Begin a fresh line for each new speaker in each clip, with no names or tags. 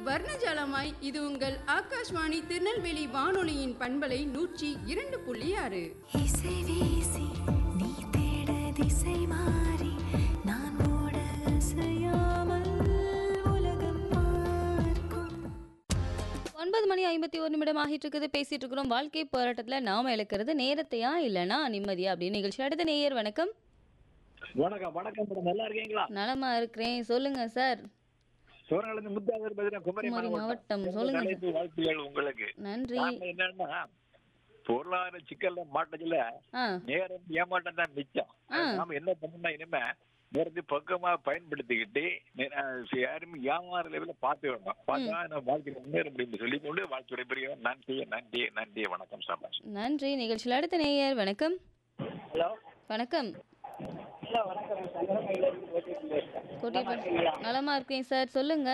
வர்ணஜாலமாய் இது உங்கள் ஆகாஷ்வாணி திருநெல்வேலி வானொலியின் பண்பலை நூற்றி இரண்டு புள்ளி ஆறு
இசை வீசி நீ தேட திசை மாறி நான் ஓட அசையாமல் உலகம் பார்க்கும்
ஒன்பது மணி ஐம்பத்தி ஒரு நிமிடம் ஆகிட்டு இருக்குது பேசிட்டு இருக்கிறோம் வாழ்க்கை போராட்டத்துல நாம இழக்கிறது நேரத்தையா இல்லனா நிம்மதியா அப்படின்னு நிகழ்ச்சி அடுத்த நேயர் வணக்கம்
வணக்கம் வணக்கம் மேடம் நல்லா இருக்கீங்களா
நலமா இருக்கிறேன் சொல்லுங்க சார்
சோழனிலிருந்து முத்தாதர் பதினா குமரி
குமரி மாவட்டம்.
மாவட்டம்
சொல்லுங்க
தலைப்பு வாழ்த்துகள் உங்களுக்கு
நன்றி
காரணம் என்னன்னா பொருளாதார சிக்கல்ல மாட்டதுல
ஆ
நேரம் ஏமாட்டம் தான் மிச்சம்
ஆ.
நாம என்ன பண்ணணும் இனிமே நேரத்தை பக்கமா பயன்படுத்திக்கிட்டு நே- அஹ் யாரும் ஏமாற லெவல பார்த்து வேணும் பார்த்தா நம்ம வாழ்க்கையில முன்னேற முடியும் சொல்லி கொண்டு வாழ்த்துறை பெரிய நன்றி நன்றி நன்றி வணக்கம் சபாஷ்
நன்றி நிகழ்ச்சியில் அடுத்த நேயர் வணக்கம்
ஹலோ
வணக்கம்
ஹலோ வணக்கம் சங்கரமையிலிருந்து ஓட்டிட்டு பேசுறேன்
கோட்டை நலமா இருக்கேன் சார் சொல்லுங்க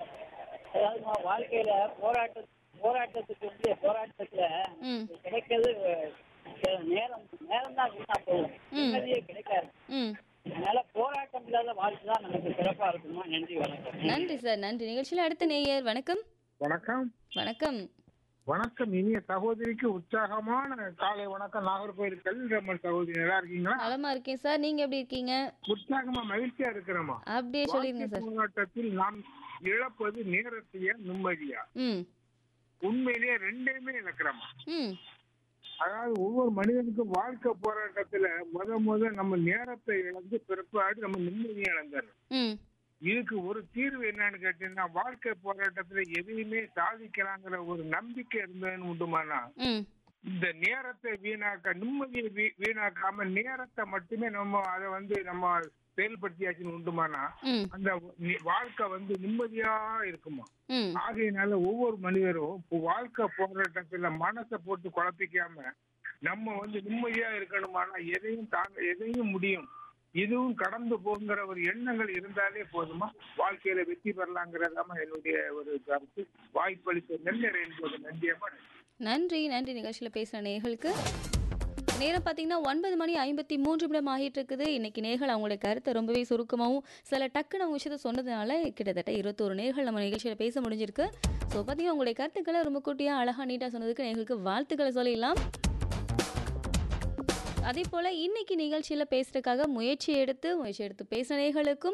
அதாவது நான் வாழ்க்கையில போராட்ட போராட்டத்துக்கு வந்து போராட்டத்துல
ம்
கிடைக்கிறது அஹ், நேரம் நேரம் தான் வீணா போகும் நிம்மதியே கிடைக்காது
ம்
அதனால போராட்டம் இல்லாத வாழ்க்கை தான் நமக்கு சிறப்பா இருக்குமா நன்றி வணக்கம்
நன்றி சார் நன்றி நிகழ்ச்சியில் அடுத்த நேயர் வணக்கம்
வணக்கம்
வணக்கம்
வணக்கம் இனிய சகோதரிக்கு உற்சாகமான காலை வணக்கம் நாகர்கோவில் கல்விரம்மன் சகோதரி நல்லா இருக்கீங்களா
நலமா இருக்கேன் சார் நீங்க எப்படி இருக்கீங்க
உற்சாகமா மகிழ்ச்சியா இருக்கிறோமா
அப்படியே சொல்லிருங்க சார்
போராட்டத்தில் நாம் இழப்பது நேரத்தையா நிம்மதியா
ம்
உண்மையிலேயே ரெண்டையுமே இழக்கிறோமா
ம்
அதாவது ஒவ்வொரு மனிதனுக்கும் வாழ்க்கை போராட்டத்துல முத முத நம்ம நேரத்தை இழந்து பிற்பாடு நம்ம நிம்மதியை இழந்துடணும்
ம்
இதுக்கு ஒரு தீர்வு என்னன்னு கேட்டீங்கன்னா வாழ்க்கை போராட்டத்துல எதையுமே சாதிக்கலாங்கிற ஒரு நம்பிக்கை இருந்ததுன்னு உண்டுமானா
ம்
இந்த நேரத்தை வீணாக்க நிம்மதியை வீ- வீணாக்காம நேரத்தை மட்டுமே நம்ம அதை வந்து நம்ம செயல்படுத்தியாச்சுன்னு உண்டுமானா
ம்
அந்த நி- வாழ்க்கை வந்து நிம்மதியா இருக்குமா
ம்
ஆகையினால ஒவ்வொரு மனிதரும் இப்போ வாழ்க்கை போராட்டத்துல மனசை போட்டு குழப்பிக்காம நம்ம வந்து நிம்மதியா இருக்கணுமானா எதையும் தாங்க எதையும் முடியும் இதுவும் கடந்து போங்கிற ஒரு எண்ணங்கள் இருந்தாலே போதுமா வாழ்க்கையில வெற்றி பெறலாங்கிறதாம என்னுடைய ஒரு கருத்து வாய்ப்பளித்த நெல்லறை என்பது நன்றியம்மா
நன்றி நன்றி நிகழ்ச்சியில் பேசுகிற நேர்களுக்கு நேரம் பார்த்தீங்கன்னா ஒன்பது மணி ஐம்பத்தி மூன்று நிமிடம் ஆகிட்டு இருக்குது இன்னைக்கு நேர்கள் அவங்களுடைய கருத்தை ரொம்பவே சுருக்கமாகவும் சில டக்குன்னு அவங்க விஷயத்த சொன்னதுனால கிட்டத்தட்ட இருபத்தோரு நேர்கள் நம்ம நிகழ்ச்சியில் பேச முடிஞ்சிருக்கு ஸோ பார்த்தீங்கன்னா உங்களுடைய கருத்துக்களை ரொம்ப குட்டியாக அழகாக நீட்டாக சொன்னதுக்கு நேர்களுக்கு வாழ்த்துக்களை சொல்லிடலாம் அதே போல் இன்னைக்கு நிகழ்ச்சியில் பேசுறதுக்காக முயற்சி எடுத்து முயற்சி எடுத்து பேசின நேர்களுக்கும்